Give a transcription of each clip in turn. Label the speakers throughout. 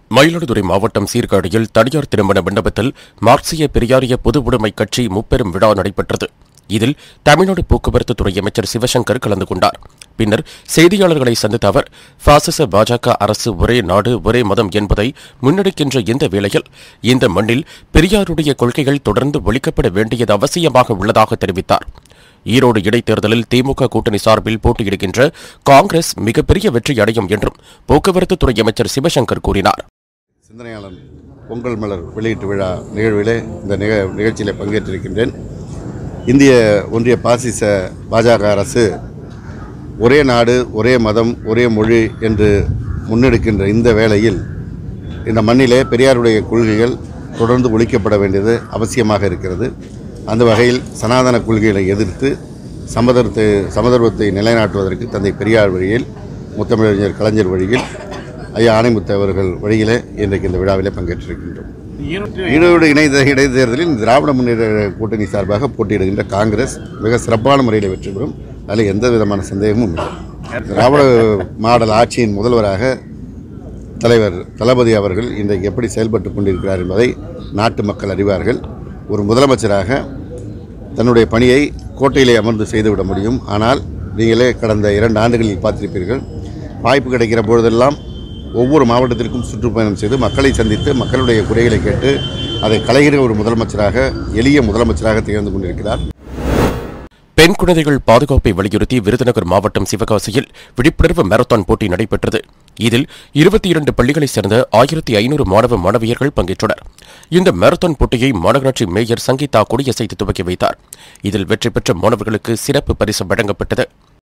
Speaker 1: மயிலாடுதுறை மாவட்டம் சீர்காழியில் தனியார் திருமண மண்டபத்தில் மார்க்சிய பெரியாரிய பொது உடைமை கட்சி முப்பெரும் விழா நடைபெற்றது இதில் தமிழ்நாடு போக்குவரத்து துறை அமைச்சர் சிவசங்கர் கலந்து கொண்டார் பின்னர் செய்தியாளர்களை சந்தித்த அவர் பாசிச பாஜக அரசு ஒரே நாடு ஒரே மதம் என்பதை முன்னெடுக்கின்ற இந்த வேளையில் இந்த மண்ணில் பெரியாருடைய கொள்கைகள் தொடர்ந்து ஒழிக்கப்பட வேண்டியது அவசியமாக உள்ளதாக தெரிவித்தார் ஈரோடு இடைத்தேர்தலில் திமுக கூட்டணி சார்பில் போட்டியிடுகின்ற காங்கிரஸ் மிகப்பெரிய வெற்றி அடையும் என்றும் போக்குவரத்து துறை அமைச்சர் சிவசங்கர் கூறினார்
Speaker 2: சிந்தனையாளர் பொங்கல் மலர் வெளியீட்டு விழா நிகழ்விலே இந்த நிக நிகழ்ச்சியிலே பங்கேற்றிருக்கின்றேன் இந்திய ஒன்றிய பாசிச பாஜக அரசு ஒரே நாடு ஒரே மதம் ஒரே மொழி என்று முன்னெடுக்கின்ற இந்த வேளையில் இந்த மண்ணிலே பெரியாருடைய கொள்கைகள் தொடர்ந்து ஒழிக்கப்பட வேண்டியது அவசியமாக இருக்கிறது அந்த வகையில் சனாதன கொள்கைகளை எதிர்த்து சமதர்த்தை சமதர்வத்தை நிலைநாட்டுவதற்கு தந்தை பெரியார் வழியில் முத்தமிழறிஞர் கலைஞர் வழியில் ஐயா ஆணைமுத்து அவர்கள் வழியிலே இன்றைக்கு இந்த விழாவிலே பங்கேற்றிருக்கின்றோம் ஈரோடு இணைந்த இடைத்தேர்தலில் திராவிட முன்னேற்ற கூட்டணி சார்பாக போட்டியிடுகின்ற காங்கிரஸ் மிக சிறப்பான முறையில் வெற்றி பெறும் அதில் எந்த விதமான சந்தேகமும் இல்லை திராவிட மாடல் ஆட்சியின் முதல்வராக தலைவர் தளபதி அவர்கள் இன்றைக்கு எப்படி செயல்பட்டு கொண்டிருக்கிறார் என்பதை நாட்டு மக்கள் அறிவார்கள் ஒரு முதலமைச்சராக தன்னுடைய பணியை கோட்டையிலே அமர்ந்து செய்துவிட முடியும் ஆனால் நீங்களே கடந்த இரண்டு ஆண்டுகளில் பார்த்திருப்பீர்கள் வாய்ப்பு கிடைக்கிற பொழுதெல்லாம் ஒவ்வொரு மாவட்டத்திற்கும் சுற்றுப்பயணம் செய்து மக்களை சந்தித்து மக்களுடைய குறைகளை கேட்டு அதை கலைகிற ஒரு முதலமைச்சராக எளிய முதலமைச்சராக திகழ்ந்து கொண்டிருக்கிறார்
Speaker 1: பெண் குழந்தைகள் பாதுகாப்பை வலியுறுத்தி விருதுநகர் மாவட்டம் சிவகாசியில் விழிப்புணர்வு மாரத்தான் போட்டி நடைபெற்றது இதில் இருபத்தி இரண்டு பள்ளிகளைச் சேர்ந்த ஆயிரத்தி ஐநூறு மாணவ மாணவியர்கள் பங்கேற்றனர் இந்த மாரத்தான் போட்டியை மாநகராட்சி மேயர் சங்கீதா கொடியசைத்து துவக்கி வைத்தார் இதில் வெற்றி பெற்ற மாணவர்களுக்கு சிறப்பு பரிசு வழங்கப்பட்டது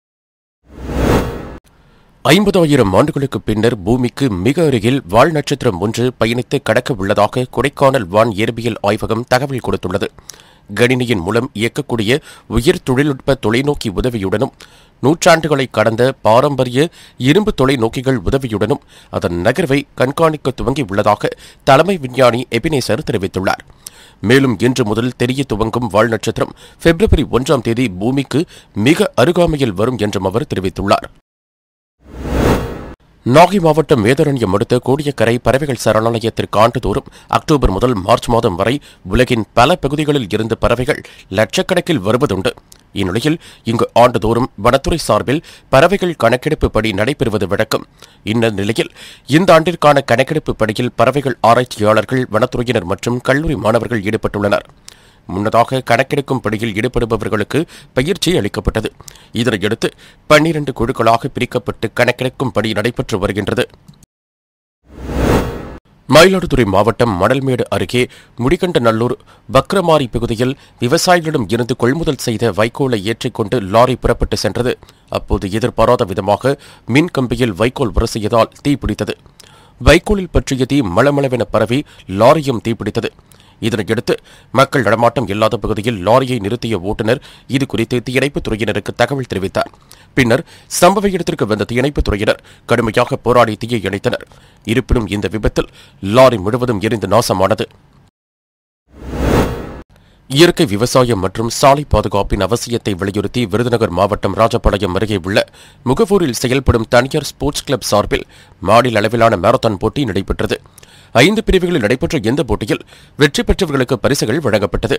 Speaker 1: ஐம்பதாயிரம் ஆண்டுகளுக்கு பின்னர் பூமிக்கு மிக அருகில் வால் நட்சத்திரம் ஒன்று பயணித்து கடக்க உள்ளதாக கொடைக்கானல் வான் இயற்பியல் ஆய்வகம் தகவல் கொடுத்துள்ளது கணினியின் மூலம் இயக்கக்கூடிய உயர் தொழில்நுட்ப தொலைநோக்கி உதவியுடனும் நூற்றாண்டுகளை கடந்த பாரம்பரிய இரும்பு தொலைநோக்கிகள் உதவியுடனும் அதன் நகர்வை கண்காணிக்க துவங்கியுள்ளதாக தலைமை விஞ்ஞானி எபினேசர் தெரிவித்துள்ளார் மேலும் இன்று முதல் தெரிய துவங்கும் வால் நட்சத்திரம் பிப்ரவரி ஒன்றாம் தேதி பூமிக்கு மிக அருகாமையில் வரும் என்றும் அவர் தெரிவித்துள்ளார் நாகை மாவட்டம் வேதாரண்யம் அடுத்த கோடியக்கரை பறவைகள் சரணாலயத்திற்கு ஆண்டுதோறும் அக்டோபர் முதல் மார்ச் மாதம் வரை உலகின் பல பகுதிகளில் இருந்து பறவைகள் லட்சக்கணக்கில் வருவதுண்டு இந்நிலையில் இங்கு ஆண்டுதோறும் வனத்துறை சார்பில் பறவைகள் கணக்கெடுப்பு பணி நடைபெறுவது வழக்கம் இந்த நிலையில் இந்த ஆண்டிற்கான கணக்கெடுப்பு பணியில் பறவைகள் ஆராய்ச்சியாளர்கள் வனத்துறையினர் மற்றும் கல்லூரி மாணவர்கள் ஈடுபட்டுள்ளனர் முன்னதாக கணக்கெடுக்கும் பணியில் ஈடுபடுபவர்களுக்கு பயிற்சி அளிக்கப்பட்டது இதனையடுத்து பன்னிரண்டு குழுக்களாக பிரிக்கப்பட்டு கணக்கெடுக்கும் பணி நடைபெற்று வருகின்றது மயிலாடுதுறை மாவட்டம் மணல்மேடு அருகே முடிகண்டநல்லூர் பக்ரமாரி பகுதியில் விவசாயிகளிடம் இருந்து கொள்முதல் செய்த வைக்கோலை ஏற்றிக்கொண்டு லாரி புறப்பட்டு சென்றது அப்போது எதிர்பாராத விதமாக மின் கம்பியில் வைக்கோல் உரசியதால் தீப்பிடித்தது வைக்கோலில் பற்றிய தீ மளமளவென பரவி லாரியும் தீப்பிடித்தது இதனையடுத்து மக்கள் நடமாட்டம் இல்லாத பகுதியில் லாரியை நிறுத்திய ஓட்டுநர் இது குறித்து தீயணைப்புத் துறையினருக்கு தகவல் தெரிவித்தார் பின்னர் சம்பவ இடத்திற்கு வந்த தீயணைப்புத் துறையினர் கடுமையாக போராடி தீயை அணைத்தனர் இருப்பினும் இந்த விபத்தில் லாரி முழுவதும் எரிந்து நாசமானது இயற்கை விவசாயம் மற்றும் சாலை பாதுகாப்பின் அவசியத்தை வலியுறுத்தி விருதுநகர் மாவட்டம் ராஜபாளையம் அருகே உள்ள முகவூரில் செயல்படும் தனியார் ஸ்போர்ட்ஸ் கிளப் சார்பில் மாநில அளவிலான மாரத்தான் போட்டி நடைபெற்றது ஐந்து பிரிவுகளில் நடைபெற்ற இந்த போட்டியில் வெற்றி பெற்றவர்களுக்கு பரிசுகள் வழங்கப்பட்டது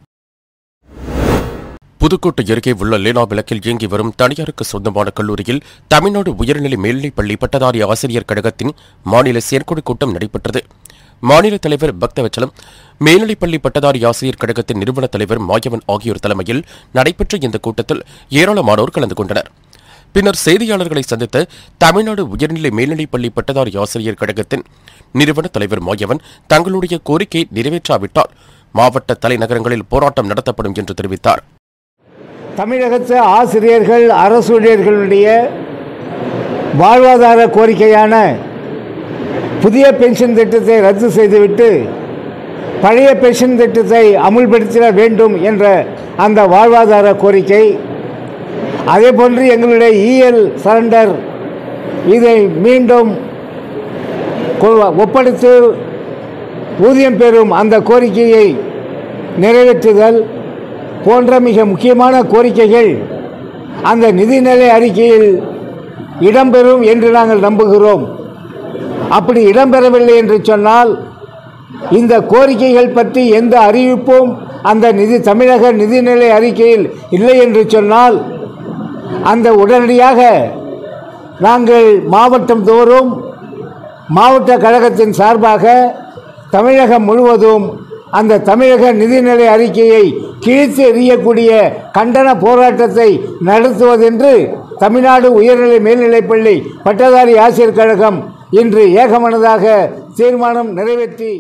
Speaker 1: புதுக்கோட்டை அருகே உள்ள லேனா விளக்கில் இயங்கி வரும் தனியாருக்கு சொந்தமான கல்லூரியில் தமிழ்நாடு உயர்நிலை மேல்நிலைப் பள்ளி பட்டதாரி ஆசிரியர் கழகத்தின் மாநில செயற்குழு கூட்டம் நடைபெற்றது மாநில தலைவர் பக்தவச்சலம் மேல்நிலைப்பள்ளி பட்டதாரி ஆசிரியர் கழகத்தின் நிறுவன தலைவர் மாயவன் ஆகியோர் தலைமையில் நடைபெற்ற இந்த கூட்டத்தில் ஏராளமானோர் கலந்து கொண்டனர் பின்னர் செய்தியாளர்களை சந்தித்த தமிழ்நாடு உயர்நிலை மேல்நிலைப்பள்ளி பட்டதாரி ஆசிரியர் கழகத்தின் நிறுவன தலைவர் மாயவன் தங்களுடைய கோரிக்கை நிறைவேற்றாவிட்டால் மாவட்ட தலைநகரங்களில் போராட்டம் நடத்தப்படும் என்று தெரிவித்தார்
Speaker 3: தமிழகத்து ஆசிரியர்கள் அரசு ஊழியர்களுடைய வாழ்வாதார கோரிக்கையான புதிய பென்ஷன் திட்டத்தை ரத்து செய்துவிட்டு பழைய பென்ஷன் திட்டத்தை அமுல்படுத்திட வேண்டும் என்ற அந்த வாழ்வாதார கோரிக்கை அதேபோன்று எங்களுடைய இஎல் சரண்டர் இதை மீண்டும் கொ- ஒப்படைத்து ஊதியம் பெறும் அந்த கோரிக்கையை நிறைவேற்றுதல் போன்ற மிக முக்கியமான கோரிக்கைகள் அந்த நிதிநிலை அறிக்கையில் இடம்பெறும் என்று நாங்கள் நம்புகிறோம் அப்படி இடம்பெறவில்லை என்று சொன்னால் இந்த கோரிக்கைகள் பற்றி எந்த அறிவிப்பும் அந்த நிதி தமிழக நிதிநிலை அறிக்கையில் இல்லை என்று சொன்னால் அந்த உடனடியாக நாங்கள் மாவட்டம் தோறும் மாவட்ட கழகத்தின் சார்பாக தமிழகம் முழுவதும் அந்த தமிழக நிதிநிலை அறிக்கையை கிழித்து எறியக்கூடிய கண்டன போராட்டத்தை நடத்துவதென்று தமிழ்நாடு உயர்நிலை மேல்நிலைப்பள்ளி பட்டதாரி ஆசிரியர் கழகம் இன்று ஏகமனதாக தீர்மானம் நிறைவேற்றி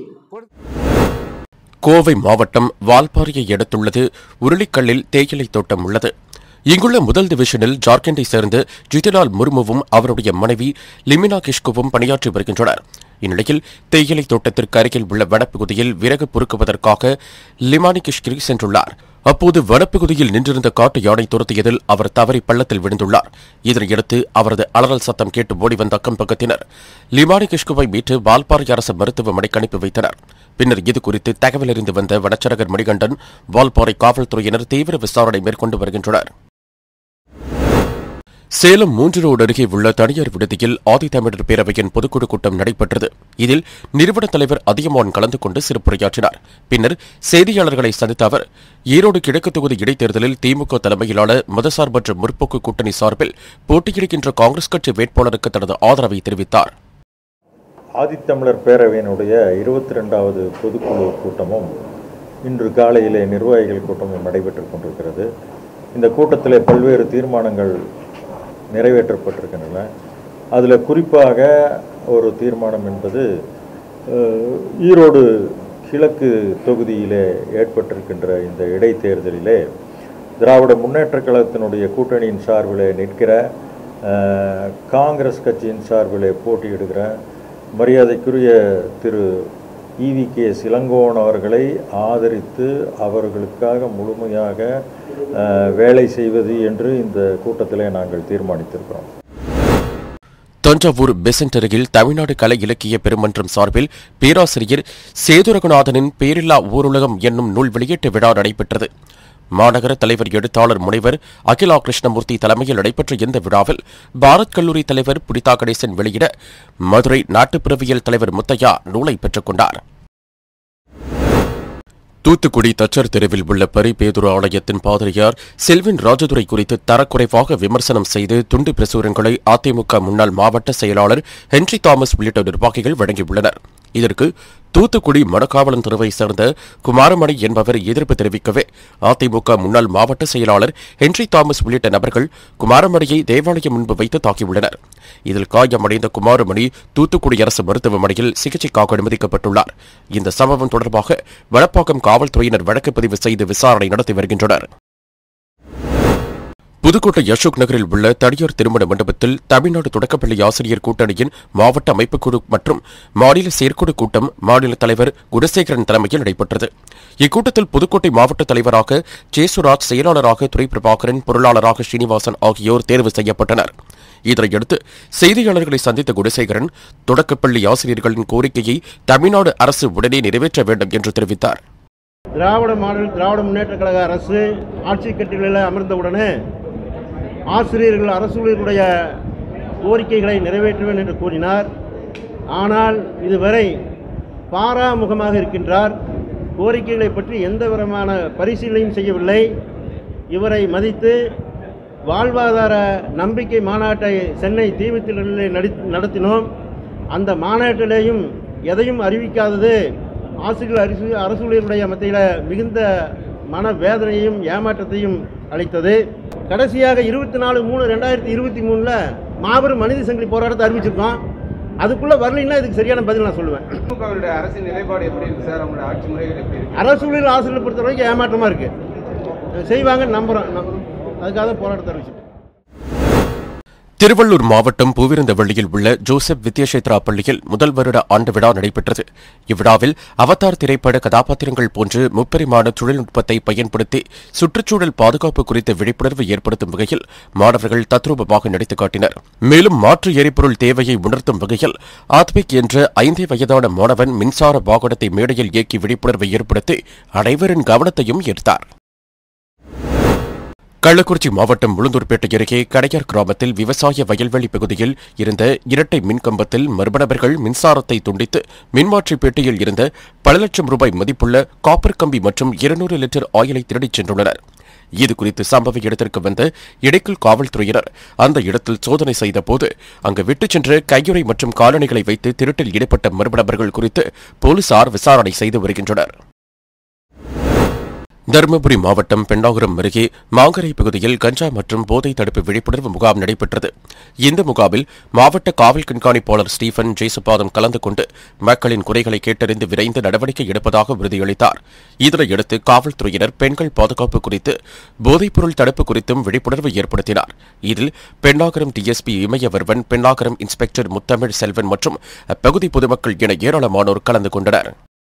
Speaker 1: கோவை மாவட்டம் வால்பாறையை அடுத்துள்ளது உருளிக்கல்லில் தேயிலை தோட்டம் உள்ளது இங்குள்ள முதல் டிவிஷனில் ஜார்க்கண்டை சேர்ந்த ஜிதிலால் முர்முவும் அவருடைய மனைவி லிமினா கிஷ்குவும் பணியாற்றி வருகின்றனர் இந்நிலையில் தேயிலை தோட்டத்திற்கு அருகில் உள்ள வனப்பகுதியில் விறகு பொறுக்குவதற்காக லிமானி கிஷ்கிரி சென்றுள்ளார் அப்போது வனப்பகுதியில் நின்றிருந்த காட்டு யானை துரத்தியதில் அவர் தவறி பள்ளத்தில் விழுந்துள்ளார் இதனையடுத்து அவரது அலறல் சத்தம் கேட்டு ஓடி வந்த அக்கம் பக்கத்தினர் லிமானி கிஷ்குவை மீட்டு வால்பாறை அரசு மருத்துவமனைக்கு அனுப்பி வைத்தனர் பின்னர் இது குறித்து தகவல் அறிந்து வந்த வனச்சரகர் மணிகண்டன் வால்பாறை காவல்துறையினர் தீவிர விசாரணை மேற்கொண்டு வருகின்றனர் சேலம் மூன்று ரோடு அருகே உள்ள தனியார் விடுதியில் ஆதித்தமிழர் பேரவையின் பொதுக்குழு கூட்டம் நடைபெற்றது இதில் நிறுவன தலைவர் அதியமான் கலந்து கொண்டு சிறப்புரையாற்றினார் பின்னர் செய்தியாளர்களை சந்தித்த அவர் ஈரோடு கிழக்கு தொகுதி இடைத்தேர்தலில் திமுக தலைமையிலான மதசார்பற்ற முற்போக்கு கூட்டணி சார்பில் போட்டியிடுகின்ற காங்கிரஸ் கட்சி வேட்பாளருக்கு தனது ஆதரவை தெரிவித்தார்
Speaker 4: ஆதித்தமிழர் பேரவையினுடைய இருபத்தி ரெண்டாவது பொதுக்குழு கூட்டமும் இன்று காலையிலே நிர்வாகிகள் கூட்டமும் நடைபெற்றுக் கொண்டிருக்கிறது இந்த கூட்டத்தில் பல்வேறு தீர்மானங்கள் நிறைவேற்றப்பட்டிருக்கின்றன அதில் குறிப்பாக ஒரு தீர்மானம் என்பது அஹ், ஈரோடு கிழக்கு தொகுதியிலே ஏற்பட்டிருக்கின்ற இந்த இடைத்தேர்தலிலே திராவிட முன்னேற்றக் கழகத்தினுடைய கூட்டணியின் சார்பிலே நிற்கிற அஹ், காங்கிரஸ் கட்சியின் சார்பிலே போட்டியிடுகிற மரியாதைக்குரிய திரு ஈவி கே சிலங்கோன் அவர்களை ஆதரித்து அவர்களுக்காக முழுமையாக அஹ், வேலை செய்வது என்று இந்த கூட்டத்திலே நாங்கள் தீர்மானித்திருக்கிறோம்
Speaker 1: தஞ்சாவூர் பெசன்ட் அருகில் தமிழ்நாடு கலை இலக்கிய பெருமன்றம் சார்பில் பேராசிரியர் சேதுரகுநாதனின் பேரில்லா ஊருலகம் என்னும் நூல் வெளியீட்டு விழா நடைபெற்றது மாநகர தலைவர் எழுத்தாளர் முனைவர் அகிலா கிருஷ்ணமூர்த்தி தலைமையில் நடைபெற்ற இந்த விழாவில் பாரத் கல்லூரி தலைவர் புனிதா கணேசன் வெளியிட மதுரை நாட்டுப்பிறவியல் தலைவர் முத்தையா நூலை பெற்றுக் கொண்டார் தூத்துக்குடி தச்சர் தெருவில் உள்ள பரிபேதுரு ஆலயத்தின் பாதிரியார் செல்வின் ராஜதுரை குறித்து தரக்குறைவாக விமர்சனம் செய்து துண்டு பிரசுரங்களை அதிமுக முன்னாள் மாவட்ட செயலாளர் ஹென்றி தாமஸ் உள்ளிட்ட நிர்வாகிகள் வழங்கியுள்ளனர் இதற்கு தூத்துக்குடி மணக்காவலம் தெருவை சேர்ந்த குமாரமணி என்பவர் எதிர்ப்பு தெரிவிக்கவே அதிமுக முன்னாள் மாவட்ட செயலாளர் ஹென்றி தாமஸ் உள்ளிட்ட நபர்கள் குமாரமணியை தேவாலயம் முன்பு வைத்து தாக்கியுள்ளனர் இதில் காயமடைந்த குமாரமணி தூத்துக்குடி அரசு மருத்துவமனையில் சிகிச்சைக்காக அனுமதிக்கப்பட்டுள்ளார் இந்த சம்பவம் தொடர்பாக வடப்பாக்கம் காவல்துறையினர் வழக்கு பதிவு செய்து விசாரணை நடத்தி வருகின்றனர் புதுக்கோட்டை அசோக் நகரில் உள்ள தனியார் திருமண மண்டபத்தில் தமிழ்நாடு தொடக்கப்பள்ளி ஆசிரியர் கூட்டணியின் மாவட்ட அமைப்புக்குழு மற்றும் மாநில செயற்குழு கூட்டம் மாநில தலைவர் குணசேகரன் தலைமையில் நடைபெற்றது இக்கூட்டத்தில் புதுக்கோட்டை மாவட்ட தலைவராக ஜேசுராஜ் செயலாளராக துறை பிரபாகரன் பொருளாளராக ஸ்ரீனிவாசன் ஆகியோர் தேர்வு செய்யப்பட்டனர் இதனையடுத்து செய்தியாளர்களை சந்தித்த குணசேகரன் தொடக்கப்பள்ளி ஆசிரியர்களின் கோரிக்கையை தமிழ்நாடு அரசு உடனே நிறைவேற்ற வேண்டும் என்று தெரிவித்தார்
Speaker 5: திராவிட மாடல் திராவிட முன்னேற்ற கழக அரசு ஆட்சி கட்டிகளில் அமர்ந்தவுடனே ஆசிரியர்கள் அரசு ஊழியர்களுடைய கோரிக்கைகளை நிறைவேற்றுவேன் என்று கூறினார் ஆனால் இதுவரை பாராமுகமாக இருக்கின்றார் கோரிக்கைகளை பற்றி எந்த விதமான பரிசீலனையும் செய்யவில்லை இவரை மதித்து வாழ்வாதார நம்பிக்கை மாநாட்டை சென்னை தீவுத்திடலிலே நடி நடத்தினோம் அந்த மாநாட்டிலேயும் எதையும் அறிவிக்காதது ஆசிரியர்கள் அரசு அரசு ஊழியர்களுடைய மத்தியில் மிகுந்த மனவேதனையும் ஏமாற்றத்தையும் அளித்தது கடைசியாக இருபத்தி நாலு மூணு ரெண்டாயிரத்தி இருபத்தி மூணில் மாபெரும் மனித சங்கிலி போராட்டத்தை அறிவிச்சிருக்கோம் அதுக்குள்ளே வரலைன்னா இதுக்கு சரியான பதில் நான் சொல்லுவேன்
Speaker 6: திமுகவுடைய அரசின் நிலைப்பாடு எப்படி இருக்கு சார் அவங்களோட ஆட்சி முறைகள் எப்படி இருக்கு
Speaker 5: அரசு ஊழியர் ஆசிரியர் பொறுத்த வரைக்கும் ஏமாற்றமாக இருக்குது செய்வாங்கன்னு நம்புகிறோம் அதுக்காக தான் போராட்டத்தை அறிவிச்சிருக்கோம்
Speaker 1: திருவள்ளூர் மாவட்டம் பூவிருந்தவள்ளியில் உள்ள ஜோசப் வித்யசேத்ரா பள்ளியில் முதல் வருட ஆண்டு விழா நடைபெற்றது இவ்விழாவில் அவதார் திரைப்பட கதாபாத்திரங்கள் போன்று முப்பரிமாண தொழில்நுட்பத்தை பயன்படுத்தி சுற்றுச்சூழல் பாதுகாப்பு குறித்த விழிப்புணர்வு ஏற்படுத்தும் வகையில் மாணவர்கள் தத்ரூபமாக நடித்துக் காட்டினர் மேலும் மாற்று எரிபொருள் தேவையை உணர்த்தும் வகையில் ஆத்மிக் என்ற ஐந்தே வயதான மாணவன் மின்சார வாகனத்தை மேடையில் இயக்கி விழிப்புணர்வை ஏற்படுத்தி அனைவரின் கவனத்தையும் ஈர்த்தார் கள்ளக்குறிச்சி மாவட்டம் உளுந்தூர்பேட்டை அருகே கடையார் கிராமத்தில் விவசாய வயல்வெளி பகுதியில் இருந்த இரட்டை மின் கம்பத்தில் மர்ம நபர்கள் மின்சாரத்தை துண்டித்து மின்மாற்றி பெட்டியில் இருந்த பல லட்சம் ரூபாய் மதிப்புள்ள காப்பர் கம்பி மற்றும் இருநூறு லிட்டர் ஆயிலை திருடிச் சென்றுள்ளனர் இது குறித்து சம்பவ இடத்திற்கு வந்த இடைக்கல் காவல்துறையினர் அந்த இடத்தில் சோதனை செய்தபோது அங்கு விட்டுச் சென்ற கையுறை மற்றும் காலணிகளை வைத்து திருட்டில் ஈடுபட்ட மர்ம நபர்கள் குறித்து போலீசார் விசாரணை செய்து வருகின்றனர் தருமபுரி மாவட்டம் பெண்ணாகரம் அருகே மாங்கரை பகுதியில் கஞ்சா மற்றும் போதை தடுப்பு விழிப்புணர்வு முகாம் நடைபெற்றது இந்த முகாமில் மாவட்ட காவல் கண்காணிப்பாளர் ஸ்டீபன் ஜெய்சுபாதம் கலந்து கொண்டு மக்களின் குறைகளை கேட்டறிந்து விரைந்து நடவடிக்கை எடுப்பதாக உறுதியளித்தார் இதனையடுத்து காவல்துறையினர் பெண்கள் பாதுகாப்பு குறித்து போதைப்பொருள் தடுப்பு குறித்தும் விழிப்புணர்வு ஏற்படுத்தினார் இதில் பெண்ணாகரம் டிஎஸ்பி இமயவர்வன் பெண்ணாகரம் இன்ஸ்பெக்டர் முத்தமிழ் செல்வன் மற்றும் அப்பகுதி பொதுமக்கள் என ஏராளமானோர் கலந்து கொண்டனர்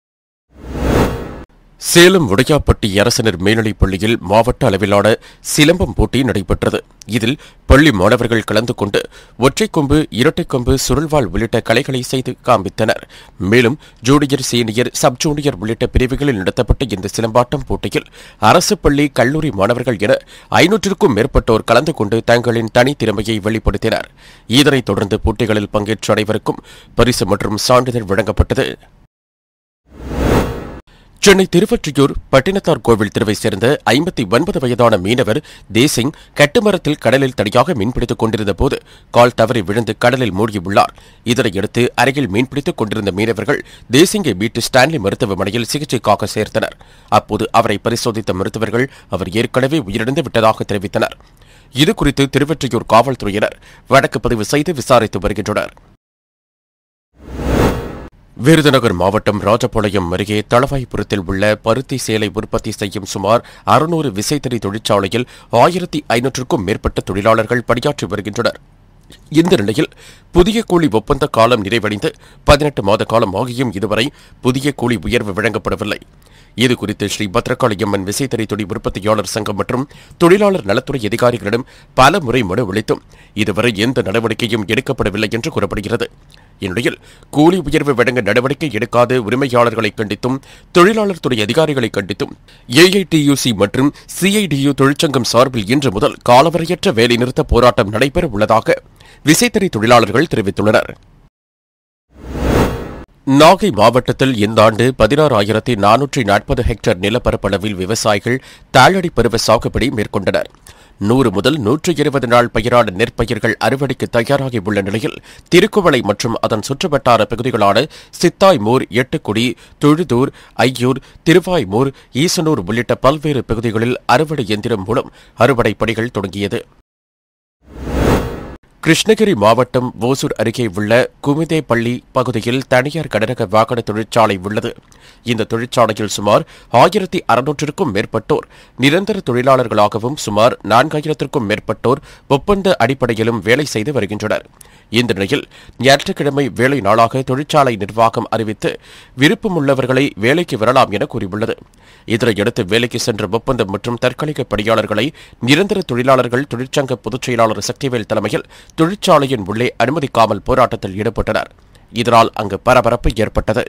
Speaker 1: சேலம் உடையாப்பட்டி அரசினர் மேல்நிலைப் பள்ளியில் மாவட்ட அளவிலான சிலம்பம் போட்டி நடைபெற்றது இதில் பள்ளி மாணவர்கள் கலந்து கொண்டு ஒற்றைக் கொம்பு இரட்டைக் கொம்பு சுருள்வாள் உள்ளிட்ட கலைகளை செய்து காண்பித்தனர் மேலும் ஜூனியர் சீனியர் சப் ஜூனியர் உள்ளிட்ட பிரிவுகளில் நடத்தப்பட்ட இந்த சிலம்பாட்டம் போட்டியில் அரசு பள்ளி கல்லூரி மாணவர்கள் என ஐநூற்றுக்கும் மேற்பட்டோர் கலந்து கொண்டு தங்களின் தனித்திறமையை வெளிப்படுத்தினர் இதனைத் தொடர்ந்து போட்டிகளில் பங்கேற்ற அனைவருக்கும் பரிசு மற்றும் சான்றிதழ் வழங்கப்பட்டது சென்னை திருவொற்றியூர் பட்டினத்தார் கோவில் தெருவை சேர்ந்த ஐம்பத்தி ஒன்பது வயதான மீனவர் தேசிங் கட்டுமரத்தில் கடலில் தனியாக மீன்பிடித்துக் கொண்டிருந்த போது கால் தவறி விழுந்து கடலில் மூழ்கியுள்ளார் இதனையடுத்து அருகில் மீன்பிடித்துக் கொண்டிருந்த மீனவர்கள் தேசிங்கை மீட்டு ஸ்டான்லி மருத்துவமனையில் சிகிச்சைக்காக சேர்த்தனர் அப்போது அவரை பரிசோதித்த மருத்துவர்கள் அவர் ஏற்கனவே உயிரிழந்து விட்டதாக தெரிவித்தனர் இதுகுறித்து திருவொற்றியூர் காவல்துறையினர் வழக்கு பதிவு செய்து விசாரித்து வருகின்றனர் விருதுநகர் மாவட்டம் ராஜபாளையம் அருகே தளவாய்புரத்தில் உள்ள பருத்தி சேலை உற்பத்தி செய்யும் சுமார் அறுநூறு விசைத்தறி தொழிற்சாலையில் ஆயிரத்தி ஐநூற்றுக்கும் மேற்பட்ட தொழிலாளர்கள் பணியாற்றி வருகின்றனர் இந்த நிலையில் புதிய கூலி ஒப்பந்த காலம் நிறைவடைந்து பதினெட்டு மாத காலம் ஆகியும் இதுவரை புதிய கூலி உயர்வு வழங்கப்படவில்லை இதுகுறித்து ஸ்ரீ பத்ரகாளியம்மன் விசைத்தறி துணி உற்பத்தியாளர் சங்கம் மற்றும் தொழிலாளர் நலத்துறை அதிகாரிகளிடம் பல முறை மனு அளித்தும் இதுவரை எந்த நடவடிக்கையும் எடுக்கப்படவில்லை என்று கூறப்படுகிறது இந்நிலையில் கூலி உயர்வு வழங்க நடவடிக்கை எடுக்காத உரிமையாளர்களை கண்டித்தும் தொழிலாளர் துறை அதிகாரிகளை கண்டித்தும் ஏஐடியூசி மற்றும் சிஐடியு தொழிற்சங்கம் சார்பில் இன்று முதல் காலவரையற்ற வேலைநிறுத்த போராட்டம் நடைபெற உள்ளதாக விசைத்தறி தொழிலாளர்கள் தெரிவித்துள்ளனர் நாகை மாவட்டத்தில் இந்த ஆண்டு பதினாறாயிரத்தி நானூற்றி நாற்பது ஹெக்டேர் நிலப்பரப்பளவில் விவசாயிகள் தாழடி பருவ சாகுபடி மேற்கொண்டனர் நூறு முதல் நூற்றி இருபது நாள் பயிரான நெற்பயிர்கள் அறுவடைக்கு தயாராகி உள்ள நிலையில் திருக்குவளை மற்றும் அதன் சுற்றுவட்டார பகுதிகளான சித்தாய்மூர் எட்டுக்குடி தொழுதூர் ஐயூர் திருவாய்மூர் ஈசனூர் உள்ளிட்ட பல்வேறு பகுதிகளில் அறுவடை எந்திரம் மூலம் அறுவடை பணிகள் தொடங்கியது கிருஷ்ணகிரி மாவட்டம் ஓசூர் அருகே உள்ள குமிதேப்பள்ளி பகுதியில் தனியார் கனரக வாகன தொழிற்சாலை உள்ளது இந்த தொழிற்சாலையில் சுமார் ஆயிரத்தி அறுநூற்றிற்கும் மேற்பட்டோர் நிரந்தர தொழிலாளர்களாகவும் சுமார் நான்காயிரத்திற்கும் மேற்பட்டோர் ஒப்பந்த அடிப்படையிலும் வேலை செய்து வருகின்றனர் இந்த நிலையில் ஞாயிற்றுக்கிழமை வேலை நாளாக தொழிற்சாலை நிர்வாகம் அறிவித்து விருப்பமுள்ளவர்களை வேலைக்கு வரலாம் என கூறியுள்ளது இதனையடுத்து வேலைக்கு சென்ற ஒப்பந்தம் மற்றும் தற்காலிக பணியாளர்களை நிரந்தர தொழிலாளர்கள் தொழிற்சங்க பொதுச் செயலாளர் சக்திவேல் தலைமையில் தொழிற்சாலையின் உள்ளே அனுமதிக்காமல் போராட்டத்தில் ஈடுபட்டனர் இதனால் அங்கு பரபரப்பு ஏற்பட்டது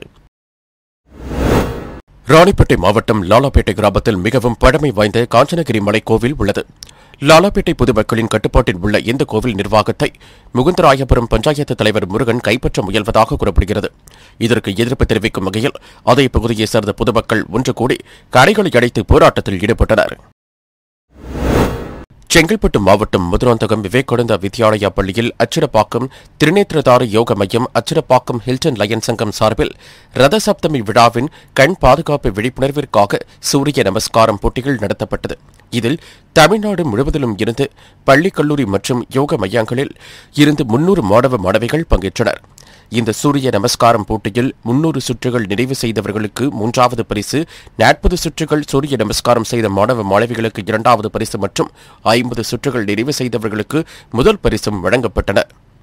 Speaker 1: ராணிப்பேட்டை மாவட்டம் லாலாப்பேட்டை கிராமத்தில் மிகவும் பழமை வாய்ந்த காஞ்சனகிரி மலை கோவில் உள்ளது லாலாப்பேட்டை பொதுமக்களின் கட்டுப்பாட்டில் உள்ள இந்த கோவில் நிர்வாகத்தை முகுந்தராயபுரம் பஞ்சாயத்து தலைவர் முருகன் கைப்பற்ற முயல்வதாக கூறப்படுகிறது இதற்கு எதிர்ப்பு தெரிவிக்கும் வகையில் அதே பகுதியைச் சேர்ந்த பொதுமக்கள் ஒன்று கூடி கடைகளை அடைத்து போராட்டத்தில் ஈடுபட்டனர் செங்கல்பட்டு மாவட்டம் மதுராந்தகம் விவேகானந்தா வித்யாலயா பள்ளியில் அச்சிரப்பாக்கம் திருநேத்திரதார யோக மையம் அச்சிரப்பாக்கம் ஹில்டன் லயன் சங்கம் சார்பில் ரத சப்தமி விழாவின் கண் பாதுகாப்பு விழிப்புணர்விற்காக சூரிய நமஸ்காரம் போட்டிகள் நடத்தப்பட்டது இதில் தமிழ்நாடு முழுவதிலும் இருந்து பள்ளி கல்லூரி மற்றும் யோக மையங்களில் இருந்து முன்னூறு மாணவ மாணவிகள் பங்கேற்றனர் இந்த சூரிய நமஸ்காரம் போட்டியில் முன்னூறு சுற்றுகள் நிறைவு செய்தவர்களுக்கு மூன்றாவது பரிசு நாற்பது சுற்றுகள் சூரிய நமஸ்காரம் செய்த மாணவ மாணவிகளுக்கு இரண்டாவது பரிசு மற்றும் ஐம்பது சுற்றுகள் நிறைவு செய்தவர்களுக்கு முதல் பரிசும் வழங்கப்பட்டன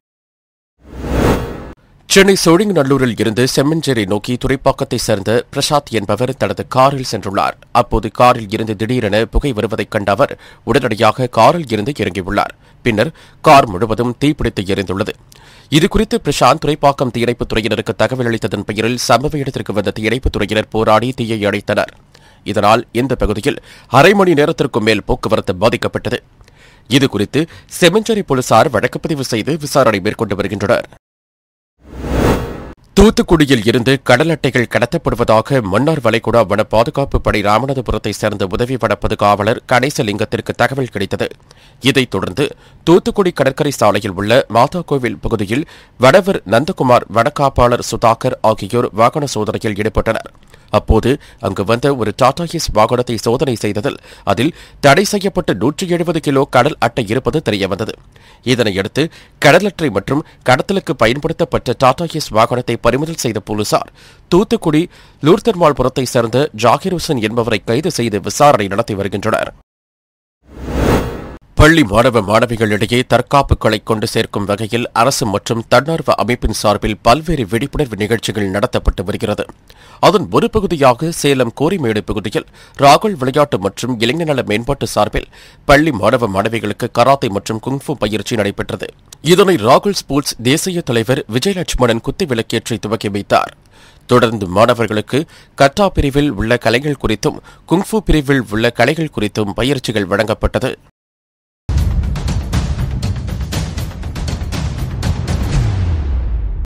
Speaker 1: சென்னை சோழிங்கநல்லூரில் இருந்து செம்மஞ்சேரி நோக்கி துறைப்பாக்கத்தைச் சேர்ந்த பிரசாத் என்பவர் தனது காரில் சென்றுள்ளார் அப்போது காரில் இருந்து திடீரென புகை வருவதைக் கண்ட அவர் உடனடியாக காரில் இருந்து இறங்கியுள்ளார் பின்னர் கார் முழுவதும் தீப்பிடித்து எரிந்துள்ளது இதுகுறித்து பிரசாந்த் துறைப்பாக்கம் தீயணைப்புத் துறையினருக்கு தகவல் அளித்ததன் பெயரில் சம்பவ இடத்திற்கு வந்த தீயணைப்புத் துறையினர் போராடி தீயை அணைத்தனர் இதனால் இந்த பகுதியில் அரை மணி நேரத்திற்கும் மேல் போக்குவரத்து பாதிக்கப்பட்டது இது குறித்து செமஞ்சேரி போலீசார் வழக்குப்பதிவு செய்து விசாரணை மேற்கொண்டு வருகின்றனர் தூத்துக்குடியில் இருந்து கடல் அட்டைகள் கடத்தப்படுவதாக மன்னார் வளைகுடா வன பாதுகாப்பு படை ராமநாதபுரத்தை சேர்ந்த உதவி வன பாதுகாவலர் கணேசலிங்கத்திற்கு தகவல் கிடைத்தது இதைத் தொடர்ந்து தூத்துக்குடி கடற்கரை சாலையில் உள்ள மாதா கோவில் பகுதியில் வடவர் நந்தகுமார் வனக்காப்பாளர் சுதாகர் ஆகியோர் வாகன சோதனையில் ஈடுபட்டனர் அப்போது அங்கு வந்த ஒரு டாடா ஏஸ் வாகனத்தை சோதனை செய்ததில் அதில் தடை செய்யப்பட்ட நூற்றி எழுபது கிலோ கடல் அட்டை இருப்பது தெரியவந்தது இதனையடுத்து கடல் அட்டை மற்றும் கடத்தலுக்கு பயன்படுத்தப்பட்ட டாடா ஏஸ் வாகனத்தை பறிமுதல் செய்த போலீசார் தூத்துக்குடி லூர்தர்மால்புரத்தை சேர்ந்த ஜாகிர் ஹுசன் என்பவரை கைது செய்து விசாரணை நடத்தி வருகின்றனர் பள்ளி மாணவ மாணவிகளிடையே தற்காப்புகளை கொண்டு சேர்க்கும் வகையில் அரசு மற்றும் தன்னார்வ அமைப்பின் சார்பில் பல்வேறு விழிப்புணர்வு நிகழ்ச்சிகள் நடத்தப்பட்டு வருகிறது அதன் ஒரு பகுதியாக சேலம் கோரிமேடு பகுதியில் ராகுல் விளையாட்டு மற்றும் இளைஞர் நல மேம்பாட்டு சார்பில் பள்ளி மாணவ மாணவிகளுக்கு கராத்தே மற்றும் குங்ஃபு பயிற்சி நடைபெற்றது இதனை ராகுல் ஸ்போர்ட்ஸ் தேசிய தலைவர் விஜயலட்சுமணன் குத்தி விளக்கேற்றி துவக்கி வைத்தார் தொடர்ந்து மாணவர்களுக்கு கட்டா பிரிவில் உள்ள கலைகள் குறித்தும் குங்ஃபு பிரிவில் உள்ள கலைகள் குறித்தும் பயிற்சிகள் வழங்கப்பட்டது